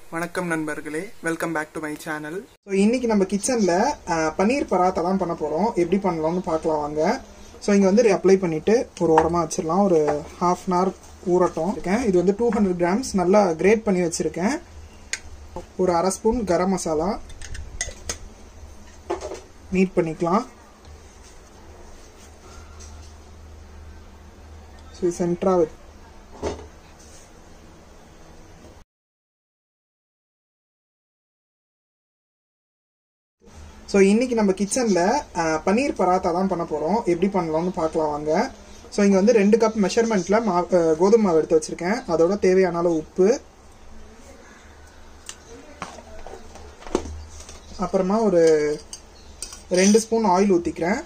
வணக்கம் நண்பர்களே welcome back to my channel so இன்னைக்கு நம்ம கிச்சனில் பன்னீர் பராத்தா தான் பண்ண போகிறோம் எப்படி பண்ணலாம்னு பார்க்கலாம் வாங்க ஸோ இங்கே வந்து அப்ளை பண்ணிவிட்டு ஒரு ஓரமாக வச்சிடலாம் ஒரு ஹாஃப் அன் ஹவர் ஊறட்டும் இருக்கேன் இது வந்து டூ ஹண்ட்ரட் கிராம்ஸ் நல்லா கிரேட் பண்ணி வச்சுருக்கேன் ஒரு அரை ஸ்பூன் கரம் மசாலா நீட் பண்ணிக்கலாம் ஸோ சென்ட்ராக வச்சு ஸோ இன்னைக்கு நம்ம கிச்சனில் பன்னீர் பராத்தா தான் பண்ண போகிறோம் எப்படி பண்ணலாம்னு பார்க்கலாம் வாங்க ஸோ இங்கே வந்து ரெண்டு கப் மெஷர்மெண்ட்டில் மா அஹ், கோதுமை மாவு எடுத்து வச்சுருக்கேன் அதோட தேவையான அளவு உப்பு அப்புறமா ஒரு ரெண்டு ஸ்பூன் ஆயில் ஊற்றிக்கிறேன்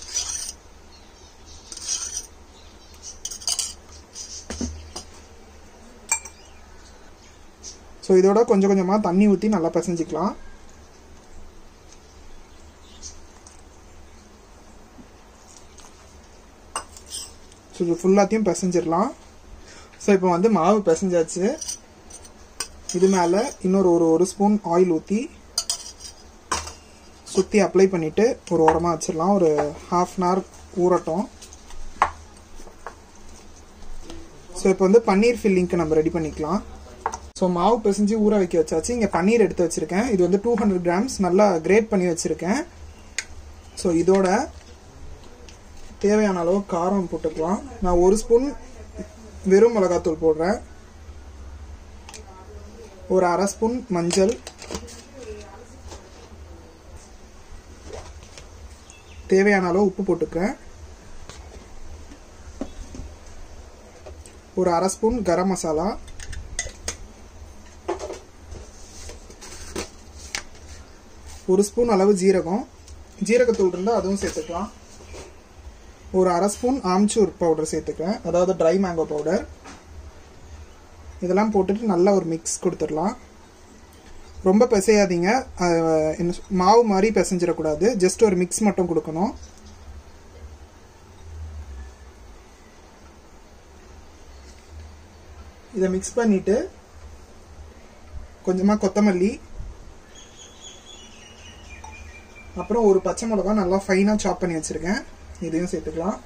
ஸோ இதோட கொஞ்சம் கொஞ்சமாக தண்ணி ஊற்றி நல்லா பிசைஞ்சிக்கலாம் ஸோ இது ஃபுல்லாத்தையும் பிசைஞ்சிடலாம் ஸோ இப்போ வந்து மாவு பிசைஞ்சாச்சு இது மேலே இன்னொரு ஒரு ஒரு ஸ்பூன் ஆயில் ஊற்றி சுற்றி அப்ளை பண்ணிவிட்டு ஒரு ஓரமாக வச்சிடலாம் ஒரு ஹாஃப் அன் ஹவர் ஊறட்டும் ஸோ இப்போ வந்து பன்னீர் ஃபில்லிங்க்கு நம்ம ரெடி பண்ணிக்கலாம் ஸோ மாவு பிசைஞ்சு ஊற வைக்க வச்சாச்சு இங்கே பன்னீர் எடுத்து வச்சுருக்கேன் இது வந்து டூ ஹண்ட்ரட் கிராம்ஸ் நல்லா கிரேட் பண்ணி வச்சுருக்கேன் ஸோ இதோட தேவையான அளவு காரம் போட்டுக்கலாம் நான் ஒரு ஸ்பூன் வெறும் மிளகாத்தூள் போடுறேன் ஒரு அரை ஸ்பூன் மஞ்சள் தேவையான அளவு உப்பு போட்டுக்கிறேன் ஒரு அரை ஸ்பூன் கரம் மசாலா ஒரு ஸ்பூன் அளவு ஜீரகம் ஜீரகத்தூள் இருந்தால் அதுவும் சேர்த்துக்கலாம் ஒரு அரை ஸ்பூன் ஆம்ச்சூர் பவுடர் சேர்த்துக்கிறேன் அதாவது ட்ரை மேங்கோ பவுடர் இதெல்லாம் போட்டுட்டு நல்லா ஒரு மிக்ஸ் கொடுத்துடலாம் ரொம்ப பிசையாதீங்க அஹ், என்ன சொ- மாவு மாதிரி பிசைஞ்சிடக்கூடாது ஜஸ்ட் ஒரு மிக்ஸ் மட்டும் கொடுக்கணும் இதை மிக்ஸ் பண்ணிட்டு கொஞ்சமாக கொத்தமல்லி அப்புறம் ஒரு பச்சை மிளகா நல்லா ஃபைனாக சாப் பண்ணி வச்சுருக்கேன் இதையும் சேர்த்துக்கலாம்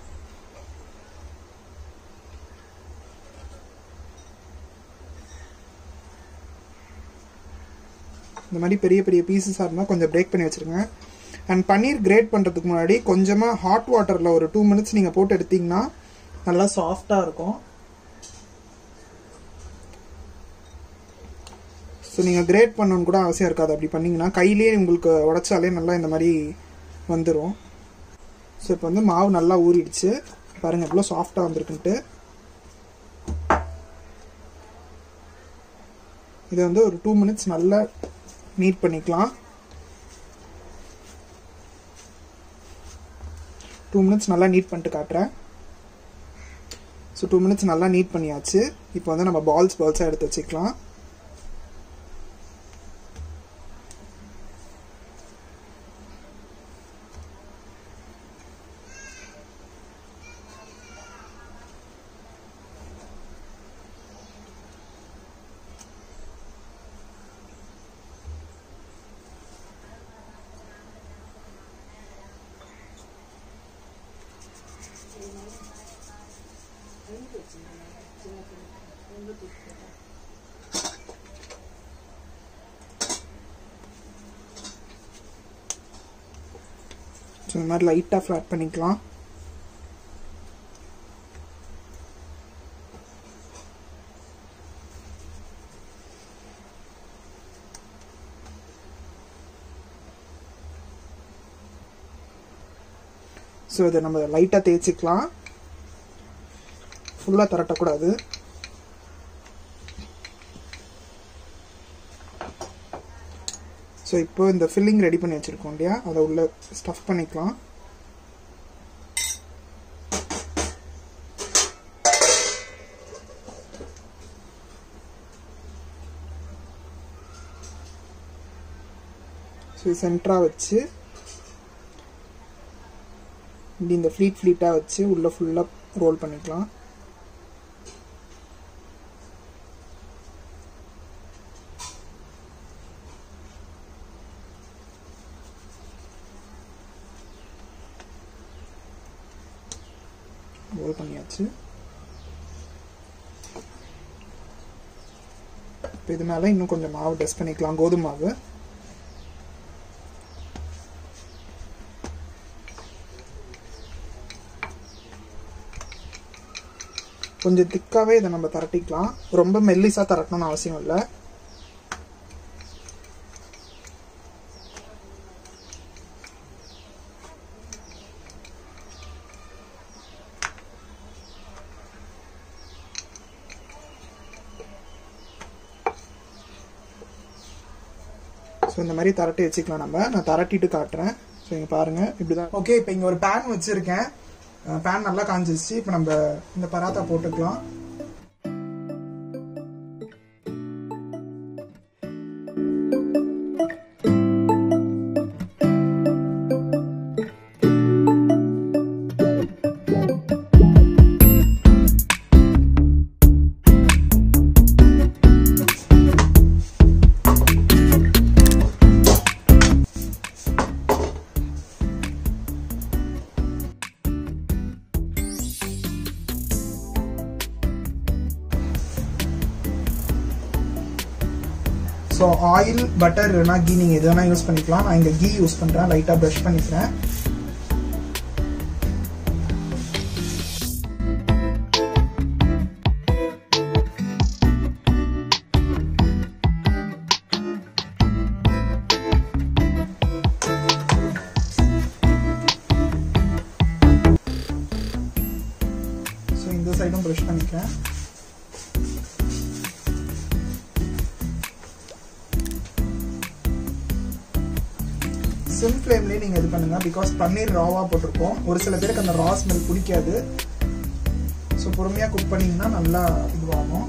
இந்த மாதிரி பெரிய பெரிய பீசஸாக இருந்தால் கொஞ்சம் பிரேக் பண்ணி வச்சுருங்க அண்ட் பன்னீர் கிரேட் பண்ணுறதுக்கு முன்னாடி கொஞ்சமாக ஹாட் வாட்டரில் ஒரு டூ மினிட்ஸ் நீங்கள் போட்டு எடுத்தீங்கன்னா நல்லா சாஃப்டாக இருக்கும் ஸோ நீங்கள் கிரேட் பண்ணணும்னு கூட அவசியம் இருக்காது அப்படி பண்ணிங்கன்னா கையிலேயே உங்களுக்கு உடைச்சாலே நல்லா இந்த மாதிரி வந்துடும் ஸோ இப்போ வந்து மாவு நல்லா ஊறிடுச்சு பாருங்கள் எவ்வளோ சாஃப்டாக வந்திருக்குன்ட்டு இதை வந்து ஒரு டூ மினிட்ஸ் நல்லா நீட் பண்ணிக்கலாம் டூ மினிட்ஸ் நல்லா நீட் பண்ணிட்டு காட்டுறேன் ஸோ டூ மினிட்ஸ் நல்லா நீட் பண்ணியாச்சு இப்போ வந்து நம்ம பால்ஸ் பால்ஸாக எடுத்து வச்சுக்கலாம் ஸோ இந்த மாதிரி லைட்டாக ஃப்ளாட் பண்ணிக்கலாம் ஸோ இதை நம்ம லைட்டாக தேய்ச்சிக்கலாம் ஃபுல்லாக திரட்டக்கூடாது ஸோ இப்போ இந்த ஃபில்லிங் ரெடி பண்ணி வச்சுருக்கோம் இல்லையா அதை உள்ள ஸ்டஃப் பண்ணிக்கலாம் ஸோ சென்டராக வச்சு இப்படி இந்த ஃப்ளீட் ஃப்ளீட்டாக வச்சு உள்ளே ஃபுல்லாக ரோல் பண்ணிக்கலாம் ரோல் பண்ணியாச்சு இப்போ இது மேலே இன்னும் கொஞ்சம் மாவு டஸ்ட் பண்ணிக்கலாம் கோதுமை மாவு கொஞ்சம் திக்காவே இதை நம்ம திரட்டிக்கலாம் ரொம்ப மெல்லிசா திரட்டணும்னு அவசியம் இல்லை ஸோ இந்த மாதிரி திரட்டி வச்சுக்கலாம் நம்ம நான் திரட்டிட்டு காட்டுறேன் ஸோ இங்கே பாருங்கள் இப்படி தான் ஓகே இப்போ இங்கே ஒரு பேன் வச்சுருக்கேன் பேன் நல்லா காஞ்சிச்சு இப்போ நம்ம இந்த பராத்தா போட்டுக்கலாம் ஸோ ஆயில் பட்டர் இல்லைனா கீ நீங்கள் எது வேணால் யூஸ் பண்ணிக்கலாம் நான் இங்கே கீ யூஸ் பண்ணுறேன் லைட்டாக ப்ரஷ் பண்ணிக்கிறேன் ஸோ இந்த சைடும் ப்ரஷ் பண்ணிக்கிறேன் சிம் ஃப்ளேம்லேயே நீங்கள் இது பண்ணுங்க பிகாஸ் பன்னீர் ராவாக போட்டிருக்கோம் ஒரு சில பேருக்கு அந்த ரா ஸ்மெல் பிடிக்காது ஸோ பொறுமையாக குக் பண்ணிங்கன்னா நல்லா இதுவாகும்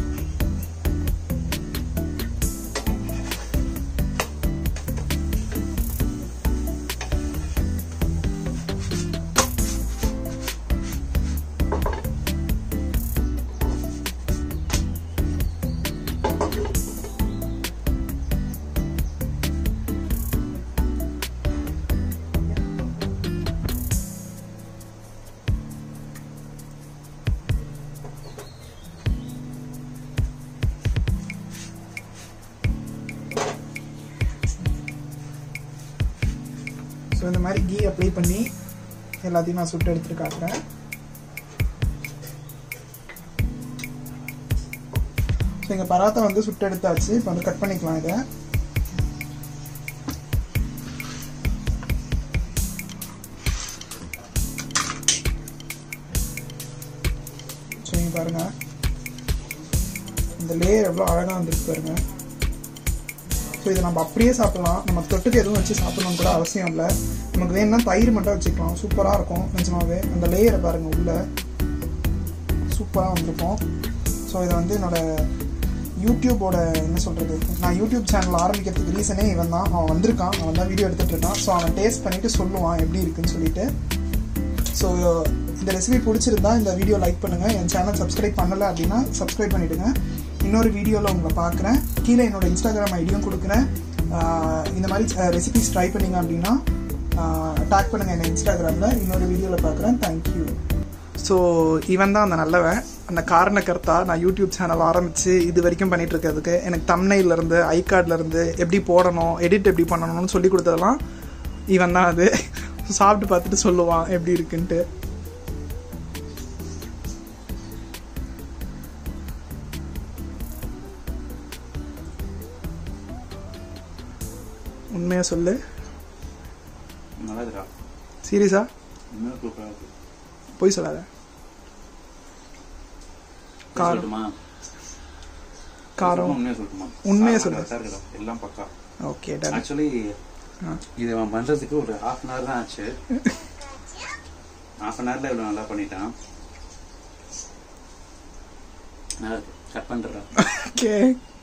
ஸோ இந்த மாதிரி கீ அப்ளை பண்ணி எல்லாத்தையும் நான் சுட்டு எடுத்துட்டு காட்டுறேன் ஸோ எங்கள் பராத்தா வந்து சுட்டு எடுத்தாச்சு இப்போ வந்து கட் பண்ணிக்கலாம் இதை ஸோ நீங்கள் பாருங்க இந்த லேயர் எவ்வளோ அழகாக வந்துருக்கு பாருங்க ஸோ இதை நம்ம அப்படியே சாப்பிடலாம் நம்ம தொட்டுக்கு எதுவும் வச்சு சாப்பிடணும்னு கூட அவசியம் இல்லை நமக்கு வேணும்னா தயிர் மட்டும் வச்சுக்கலாம் சூப்பராக இருக்கும் நிஜமாவே அந்த லேயரை பாருங்கள் உள்ள சூப்பராக வந்திருக்கும் ஸோ இதை வந்து என்னோட யூடியூபோட என்ன சொல்கிறது நான் யூடியூப் சேனல் ஆரம்பிக்கிறதுக்கு ரீசனே இவன் தான் அவன் வந்திருக்கான் அவன் தான் வீடியோ எடுத்துகிட்டு இருக்கான் ஸோ அவன் டேஸ்ட் பண்ணிவிட்டு சொல்லுவான் எப்படி இருக்குன்னு சொல்லிட்டு ஸோ இந்த ரெசிபி பிடிச்சிருந்தா இந்த வீடியோ லைக் பண்ணுங்கள் என் சேனல் சப்ஸ்கிரைப் பண்ணலை அப்படின்னா சப்ஸ்கிரைப் பண்ணிவிடுங்க இன்னொரு வீடியோவில் உங்களை பார்க்குறேன் கீழே என்னோட இன்ஸ்டாகிராம் ஐடியும் கொடுக்குறேன் ஆஹ் இந்த மாதிரி ரெசிபிஸ் ட்ரை பண்ணீங்க அப்படின்னா டேக் பண்ணுங்கள் என்ன இன்ஸ்டாகிராமில் இன்னொரு வீடியோவில் பார்க்குறேன் தேங்க்யூ ஸோ இவன் தான் அந்த நல்லவன் அந்த காரணக்கர்த்தா நான் யூடியூப் சேனல் ஆரம்பித்து இது வரைக்கும் பண்ணிட்டு இருக்கிறதுக்கு எனக்கு தம்னையிலேருந்து ஐ கார்ட்லேருந்து எப்படி போடணும் எடிட் எப்படி பண்ணணும்னு சொல்லி கொடுத்ததெல்லாம் இவன் தான் அது சாப்பிட்டு பார்த்துட்டு சொல்லுவான் எப்படி இருக்குன்ட்டு உண்மையா சொல்லு நல்லா இருக்கா சீரியஸா இன்னும் சூப்பராக இருக்கு போய் சொல்லாத காரம். சொல்லட்டுமா காரம் உண்மையாக சொல்லட்டுமா உண்மையா காரம் சொல்லு. correct ஆ இருக்குடா. எல்லாம் பக்கா ஓகே டன் ஆக்சுவலி ஆ. இது அவன் பண்றதுக்கு ஒரு ஹாஃப் அன் ஹவர் தான் ஆச்சு ஹாஃப் அன் ஹவர்ல இவ்வளவு நல்லா பண்ணிட்டான் நல்லா இருக்கு கட் பண்றா ஓகே